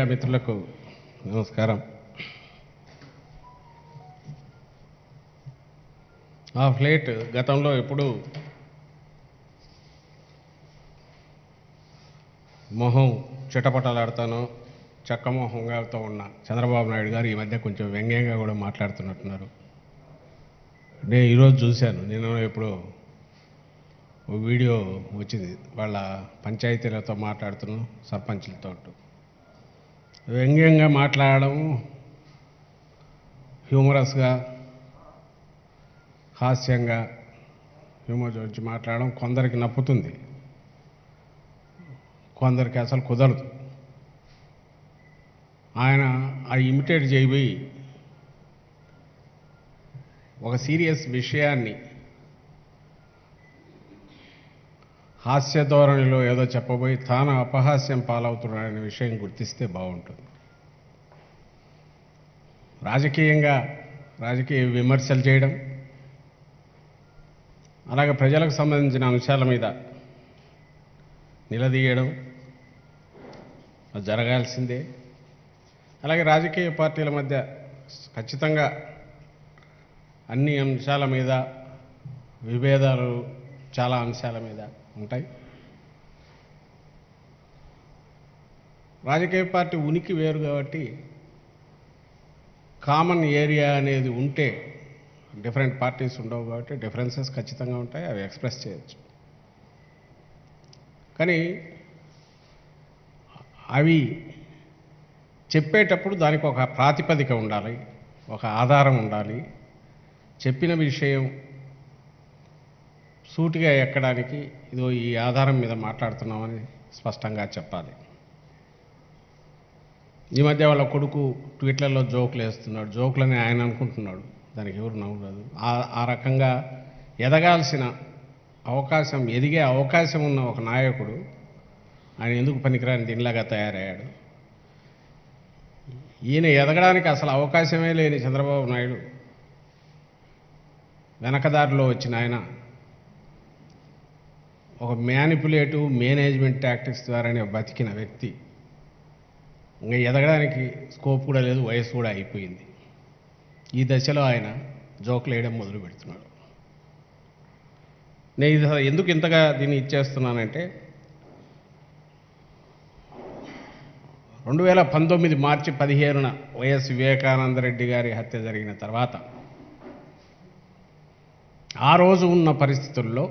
మిత్రులకు నమస్కారం ఆ ఫ్లేట్ గతంలో ఎప్పుడు మొహం చిటపటలాడుతానో చెక్క మొహంగాతో ఉన్న చంద్రబాబు నాయుడు గారు ఈ మధ్య కొంచెం వ్యంగ్యంగా కూడా మాట్లాడుతున్నట్టున్నారు నేను ఈరోజు చూశాను నేను ఎప్పుడు ఓ వీడియో వచ్చింది వాళ్ళ పంచాయతీలతో మాట్లాడుతున్న సర్పంచులతో వ్యంగ్యంగా మాట్లాడడం హ్యూమరస్గా హాస్యంగా హ్యూమర్ వచ్చి మాట్లాడడం కొందరికి నప్పుతుంది కొందరికి అసలు కుదరదు ఆయన ఆ ఇమిటేట్ చేయబోయి ఒక సీరియస్ విషయాన్ని హాస్య ధోరణిలో ఏదో చెప్పబోయి తాను అపహాస్యం పాలవుతున్నాడనే విషయం గుర్తిస్తే బాగుంటుంది రాజకీయంగా రాజకీయ విమర్శలు చేయడం అలాగే ప్రజలకు సంబంధించిన అంశాల మీద నిలదీయడం అది జరగాల్సిందే అలాగే రాజకీయ పార్టీల మధ్య ఖచ్చితంగా అన్ని అంశాల మీద విభేదాలు చాలా అంశాల మీద ఉంటాయి రాజకీయ పార్టీ ఉనికి వేరు కాబట్టి కామన్ ఏరియా అనేది ఉంటే డిఫరెంట్ పార్టీస్ ఉండవు కాబట్టి డిఫరెన్సెస్ ఖచ్చితంగా ఉంటాయి అవి ఎక్స్ప్రెస్ చేయొచ్చు కానీ అవి చెప్పేటప్పుడు దానికి ఒక ప్రాతిపదిక ఉండాలి ఒక ఆధారం ఉండాలి చెప్పిన విషయం సూటిగా ఎక్కడానికి ఇదో ఈ ఆధారం మీద మాట్లాడుతున్నామని స్పష్టంగా చెప్పాలి ఈ మధ్య వాళ్ళ కొడుకు ట్వీట్లలో జోకులు వేస్తున్నాడు జోకులని ఆయన అనుకుంటున్నాడు దానికి ఎవరు నవ్వలేదు ఆ ఆ రకంగా ఎదగాల్సిన అవకాశం ఎదిగే అవకాశం ఉన్న ఒక నాయకుడు ఆయన ఎందుకు పనికిరాని దీనిలాగా తయారయ్యాడు ఈయన ఎదగడానికి అసలు అవకాశమే లేని చంద్రబాబు నాయుడు వెనకదారిలో వచ్చిన ఆయన ఒక మ్యానిపులేటివ్ మేనేజ్మెంట్ టాక్టిక్స్ ద్వారానే బతికిన వ్యక్తి ఇంకా ఎదగడానికి స్కోప్ కూడా లేదు వయసు కూడా అయిపోయింది ఈ దశలో ఆయన జోకులు వేయడం మొదలు పెడుతున్నాడు నేను ఇది అసలు ఎందుకు ఇంతగా దీన్ని ఇచ్చేస్తున్నానంటే రెండు వేల పంతొమ్మిది మార్చి పదిహేనున వైఎస్ వివేకానందరెడ్డి గారి హత్య జరిగిన తర్వాత ఆ రోజు ఉన్న పరిస్థితుల్లో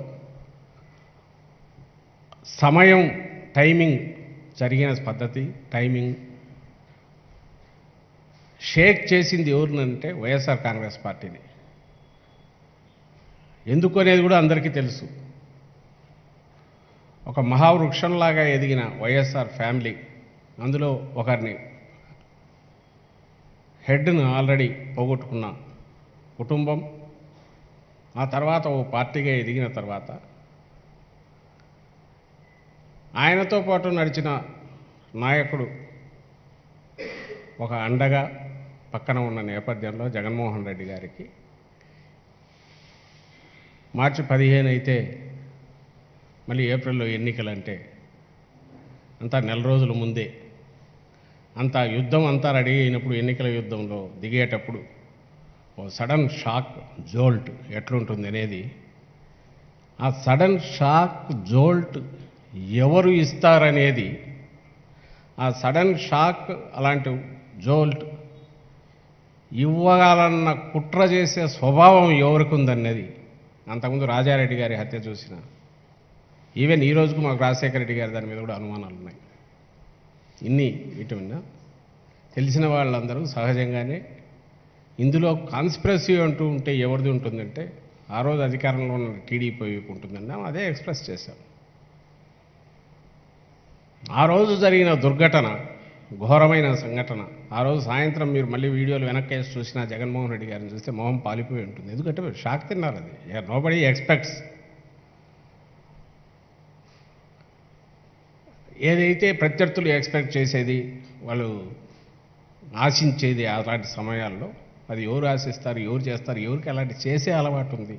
సమయం టైమింగ్ జరిగిన పద్ధతి టైమింగ్ షేక్ చేసింది ఎవరినంటే వైఎస్ఆర్ కాంగ్రెస్ పార్టీని ఎందుకు అనేది కూడా అందరికీ తెలుసు ఒక మహావృక్షంలాగా ఎదిగిన వైఎస్ఆర్ ఫ్యామిలీ అందులో ఒకరిని హెడ్ను ఆల్రెడీ పోగొట్టుకున్న కుటుంబం ఆ తర్వాత ఓ పార్టీగా ఎదిగిన తర్వాత ఆయనతో పాటు నడిచిన నాయకుడు ఒక అండగా పక్కన ఉన్న నేపథ్యంలో జగన్మోహన్ రెడ్డి గారికి మార్చి పదిహేను అయితే మళ్ళీ ఏప్రిల్లో ఎన్నికలంటే అంతా నెల రోజుల ముందే అంతా యుద్ధం అంతా రెడీ అయినప్పుడు ఎన్నికల యుద్ధంలో దిగేటప్పుడు ఓ సడన్ షాక్ జోల్ట్ ఎట్లుంటుంది అనేది ఆ సడన్ షాక్ జోల్ట్ ఎవరు ఇస్తారనేది ఆ సడన్ షాక్ అలాంటి జోల్ట్ ఇవ్వగలన్న కుట్ర చేసే స్వభావం ఎవరికి ఉందన్నది అంతకుముందు రాజారెడ్డి గారి హత్య చూసిన ఈవెన్ ఈ రోజుకు మాకు రాజశేఖర రెడ్డి గారి దాని మీద కూడా అనుమానాలు ఉన్నాయి ఇన్ని వీటి మీద తెలిసిన వాళ్ళందరూ సహజంగానే ఇందులో కాన్స్పిరసీ అంటూ ఉంటే ఎవరిది ఉంటుందంటే ఆ రోజు అధికారంలో ఉన్న టీడీపీ ఉంటుందన్నా అదే ఎక్స్ప్రెస్ చేశాం ఆ రోజు జరిగిన దుర్ఘటన ఘోరమైన సంఘటన ఆ రోజు సాయంత్రం మీరు మళ్ళీ వీడియోలు వెనక్కేసి చూసినా జగన్మోహన్ రెడ్డి గారిని చూస్తే మొహం పాలిపోయి ఉంటుంది ఎందుకంటే మీరు షాక్ తిన్నారు అది నోబడి ఎక్స్పెక్ట్స్ ఏదైతే ప్రత్యర్థులు ఎక్స్పెక్ట్ చేసేది వాళ్ళు ఆశించేది అలాంటి సమయాల్లో అది ఎవరు ఆశిస్తారు ఎవరు చేస్తారు ఎవరికి అలాంటి చేసే అలవాటు ఉంది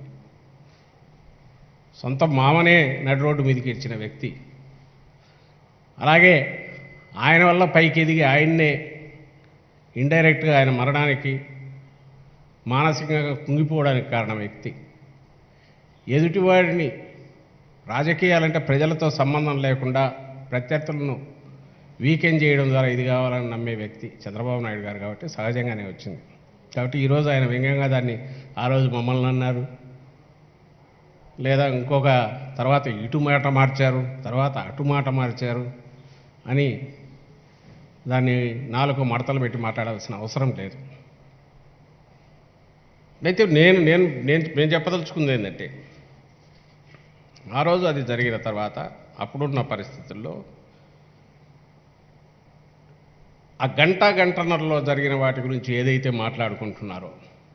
సొంత మామనే నడి రోడ్డు మీదకి ఇచ్చిన వ్యక్తి అలాగే ఆయన వల్ల పైకి ఎదిగి ఆయన్నే ఇండైరెక్ట్గా ఆయన మరణానికి మానసికంగా కుంగిపోవడానికి కారణం వ్యక్తి ఎదుటివాడిని రాజకీయాలంటే ప్రజలతో సంబంధం లేకుండా ప్రత్యర్థులను వీకెండ్ చేయడం ద్వారా ఇది కావాలని నమ్మే వ్యక్తి చంద్రబాబు నాయుడు గారు కాబట్టి సహజంగానే వచ్చింది కాబట్టి ఈరోజు ఆయన వ్యంగ్యంగా దాన్ని ఆ రోజు మమ్మల్ని అన్నారు లేదా ఇంకొక తర్వాత ఇటు మాట మార్చారు తర్వాత అటు మాట మార్చారు అని దాన్ని నాలుగు మడతలు పెట్టి మాట్లాడాల్సిన అవసరం లేదు అయితే నేను నేను నేను నేను చెప్పదలుచుకుంది ఏంటంటే ఆ రోజు అది జరిగిన తర్వాత అప్పుడున్న పరిస్థితుల్లో ఆ గంట గంటన్నరలో జరిగిన వాటి గురించి ఏదైతే మాట్లాడుకుంటున్నారో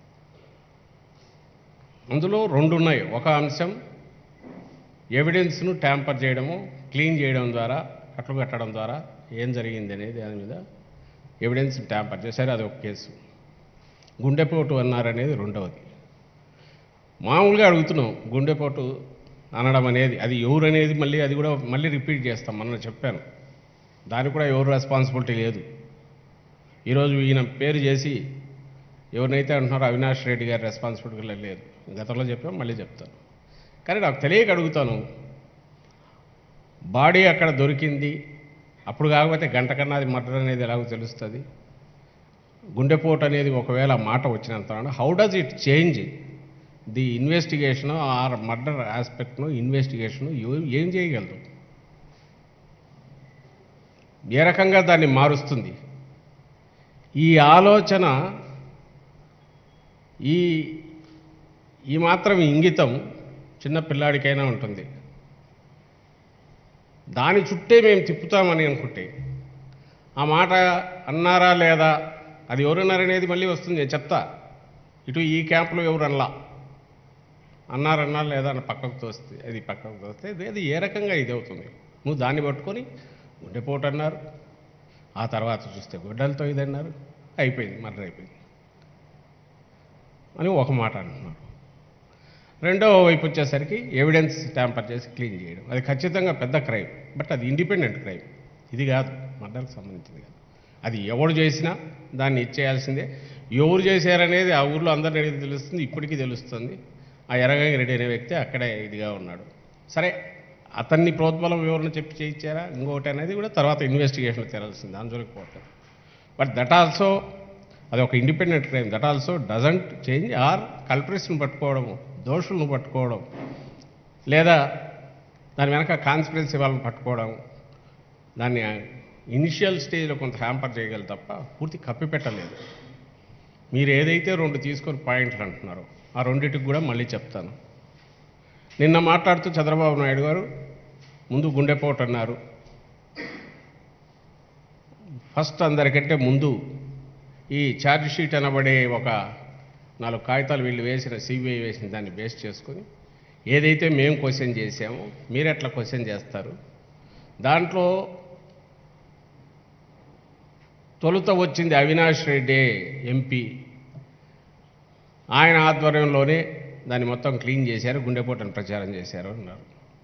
అందులో రెండు ఉన్నాయి ఒక అంశం ఎవిడెన్స్ను ట్యాంపర్ చేయడము క్లీన్ చేయడం ద్వారా కట్లు కట్టడం ద్వారా ఏం జరిగింది అనేది దాని మీద ఎవిడెన్స్ ట్యాంపర్ చేశారు అది ఒక కేసు గుండెపోటు అన్నారనేది రెండవది మామూలుగా అడుగుతున్నాం గుండెపోటు అనడం అనేది అది ఎవరు అనేది మళ్ళీ అది కూడా మళ్ళీ రిపీట్ చేస్తాం మొన్న చెప్పాను దానికి కూడా ఎవరు రెస్పాన్సిబిలిటీ లేదు ఈరోజు ఈయన పేరు చేసి ఎవరినైతే అంటున్నారో అవినాష్ రెడ్డి గారి రెస్పాన్సిబిలిటీ లేదు గతంలో చెప్పాం మళ్ళీ చెప్తాను కానీ నాకు తెలియక అడుగుతాను బాడీ అక్కడ దొరికింది అప్పుడు కాకపోతే గంట కన్నా అది మర్డర్ అనేది ఎలాగో తెలుస్తుంది గుండెపోటు అనేది ఒకవేళ మాట వచ్చినంత how does it change the investigation or murder ఆస్పెక్ట్ను ఇన్వెస్టిగేషను ఏం చేయగలదు ఏ రకంగా దాన్ని మారుస్తుంది ఈ ఆలోచన ఈ ఈ మాత్రం ఇంగితం చిన్న పిల్లాడికైనా ఉంటుంది దాని చుట్టే మేము తిప్పుతామని అనుకుంటే ఆ మాట అన్నారా లేదా అది ఎవరన్నారనేది మళ్ళీ వస్తుంది నేను చెప్తా ఇటు ఈ క్యాంపులో ఎవరు అనలా అన్నారన్నా లేదా అని పక్కకు తోస్తే అది పక్కకు తోస్తే ఇది- అది ఏ రకంగా ఇది అవుతుంది నువ్వు దాన్ని పట్టుకొని గుండెపోటు అన్నారు ఆ తర్వాత చూస్తే గొడ్డలతో ఇది అన్నారు అయిపోయింది మర్డర్ అయిపోయింది అని ఒక మాట అంటున్నారు రెండవ వైపు వచ్చేసరికి ఎవిడెన్స్ ట్యాంపర్ చేసి క్లీన్ చేయడం అది ఖచ్చితంగా పెద్ద క్రైమ్ బట్ అది ఇండిపెండెంట్ క్రైమ్ ఇది కాదు మర్డర్కి సంబంధించింది కాదు అది ఎవడు చేసినా దాన్ని ఇచ్చేయాల్సిందే ఎవరు చేశారనేది ఆ ఊర్లో అందరిని అడిగితే తెలుస్తుంది ఇప్పటికీ తెలుస్తుంది ఆ ఎర్రగంగి రెడ్డి అనే వ్యక్తి అక్కడే ఇదిగా ఉన్నాడు సరే అతన్ని ప్రోద్బలం వివరణ చెప్పి చేయించారా ఇంకొకటి అనేది కూడా తర్వాత ఇన్వెస్టిగేషన్ తెరాల్సింది దాని జోలికి పోవట్లేదు బట్ దట్ ఆల్సో అది ఒక independent crime that also doesn't change or కల్ప్రిస్ట్ని పట్టుకోవడము దోషులను పట్టుకోవడం లేదా దాని వెనక కాన్స్పిరెన్సీ వాళ్ళని పట్టుకోవడం దాన్ని ఇనిషియల్ స్టేజ్లో కొంత హ్యాంపర్ చేయగలరు తప్ప పూర్తి కప్పిపెట్టలేదు మీరు ఏదైతే రెండు తీసుకొని పాయింట్లు అంటున్నారో ఆ రెండింటికి కూడా మళ్ళీ చెప్తాను నిన్న మాట్లాడుతూ చంద్రబాబు నాయుడు గారు ముందు గుండెపోటు అన్నారు ఫస్ట్ అందరికంటే ముందు ఈ ఛార్జ్ షీట్ అనబడే ఒక నాలుగు కాగితాలు వీళ్ళు వేసిన సిబిఐ వేసిన దాన్ని బేస్ చేసుకొని ఏదైతే మేము క్వశ్చన్ చేసామో మీరు ఎట్లా క్వశ్చన్ చేస్తారు దాంట్లో తొలుత వచ్చింది అవినాష్ రెడ్డి ఎంపీ ఆయన ఆధ్వర్యంలోనే దాన్ని మొత్తం క్లీన్ చేశారు గుండెపోటను ప్రచారం చేశారు అన్నారు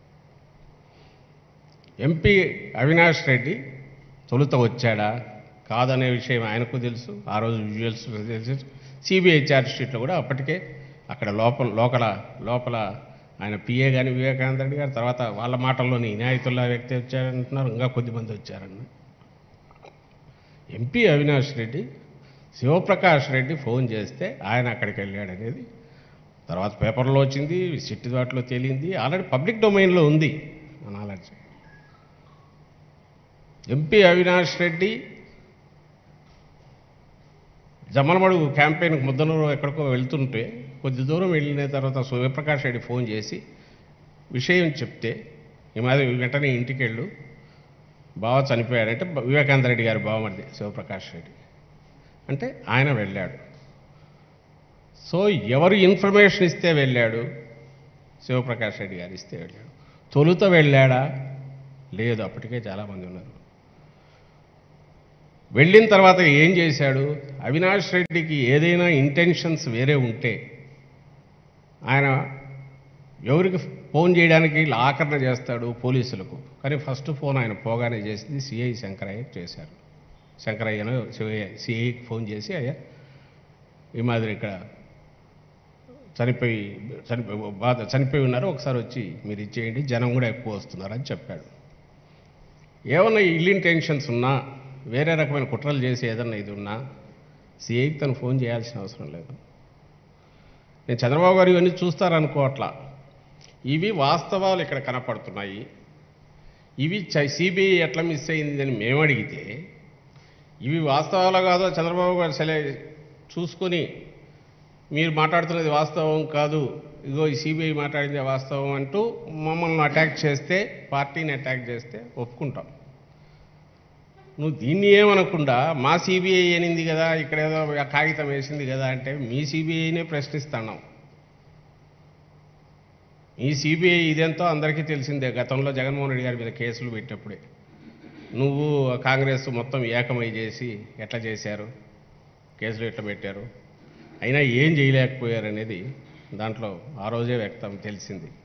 ఎంపీ అవినాష్ రెడ్డి తొలుత వచ్చాడా కాదనే విషయం ఆయనకు తెలుసు ఆ రోజు విజువల్స్ తెలుసు సిబిఐ ఛార్జ్ షీట్లో కూడా అప్పటికే అక్కడ లోపల లోకల లోపల ఆయన పిఏ కానీ వివేకానంద రెడ్డి గారు తర్వాత వాళ్ళ మాటల్లోని ఇనాయతుల్లా వ్యక్తి వచ్చారంటున్నారు ఇంకా కొద్దిమంది వచ్చారన్న ఎంపీ అవినాష్ రెడ్డి శివప్రకాష్ రెడ్డి ఫోన్ చేస్తే ఆయన అక్కడికి వెళ్ళాడనేది తర్వాత పేపర్లో వచ్చింది సిట్టి దాట్లో తేలింది ఆల్రెడీ పబ్లిక్ డొమైన్లో ఉంది ఆ నాలెడ్జ్ ఎంపీ అవినాష్ రెడ్డి జమ్మలమడుగు క్యాంపెయిన్కి ముద్దనూరు ఎక్కడికో వెళ్తుంటే కొద్ది దూరం వెళ్ళిన తర్వాత సూర్యప్రకాష్ రెడ్డి ఫోన్ చేసి విషయం చెప్తే ఈ మాది వెంటనే ఇంటికి వెళ్ళు బావ చనిపోయాడంటే బ- వివేకానంద రెడ్డి గారి బావమరిది శివప్రకాష్ రెడ్డి అంటే ఆయన వెళ్ళాడు సో ఎవరు ఇన్ఫర్మేషన్ ఇస్తే వెళ్ళాడు శివప్రకాష్ రెడ్డి గారు ఇస్తే వెళ్ళాడు తొలుత వెళ్ళాడా లేదు అప్పటికే చాలామంది ఉన్నారు వెళ్ళిన తర్వాత ఏం చేశాడు అవినాష్ రెడ్డికి ఏదైనా ఇంటెన్షన్స్ వేరే ఉంటే ఆయన ఎవరికి ఫోన్ చేయడానికి ఆకరణ చేస్తాడు పోలీసులకు కానీ ఫస్ట్ ఫోన్ ఆయన పోగానే చేసింది సిఐ శంకరయ్య చేశారు శంకరయ్యను సిఐకి ఫోన్ చేసి అయ్యా ఈ మాదిరి ఇక్కడ చనిపోయి చనిపోయి బాధ చనిపోయి ఉన్నారు ఒకసారి వచ్చి మీరు ఇచ్చేయండి జనం కూడా ఎక్కువ వస్తున్నారని చెప్పాడు ఏమన్నా ఇల్లు టెన్షన్స్ ఉన్నా వేరే రకమైన కుట్రలు చేసి ఏదన్నా ఇది ఉన్నా సిఐకి తను ఫోన్ చేయాల్సిన అవసరం లేదు నేను చంద్రబాబు గారు ఇవన్నీ చూస్తారనుకోవట్లా ఇవి వాస్తవాలు ఇక్కడ కనపడుతున్నాయి ఇవి సిబిఐ ఎట్లా మిస్ అయిందని మేము అడిగితే ఇవి వాస్తవాలు కాదో చంద్రబాబు గారు సెలే చూసుకొని మీరు మాట్లాడుతున్నది వాస్తవం కాదు ఇగో ఈ సిబిఐ మాట్లాడింది వాస్తవం అంటూ మమ్మల్ని అటాక్ చేస్తే పార్టీని అటాక్ చేస్తే ఒప్పుకుంటాం నువ్వు దీన్ని ఏమనకుండా మా సిబిఐ అనింది కదా ఇక్కడ ఏదో కాగితం వేసింది కదా అంటే మీ సిబిఐనే ప్రశ్నిస్తున్నాం ఈ సిబిఐ ఇదెంతో అందరికీ తెలిసిందే గతంలో జగన్మోహన్ రెడ్డి గారి మీద కేసులు పెట్టినప్పుడే నువ్వు కాంగ్రెస్ మొత్తం ఏకమై చేసి ఎట్లా చేశారు కేసులు ఎట్లా పెట్టారు అయినా ఏం చేయలేకపోయారు అనేది దాంట్లో ఆ రోజే వ్యక్తం తెలిసింది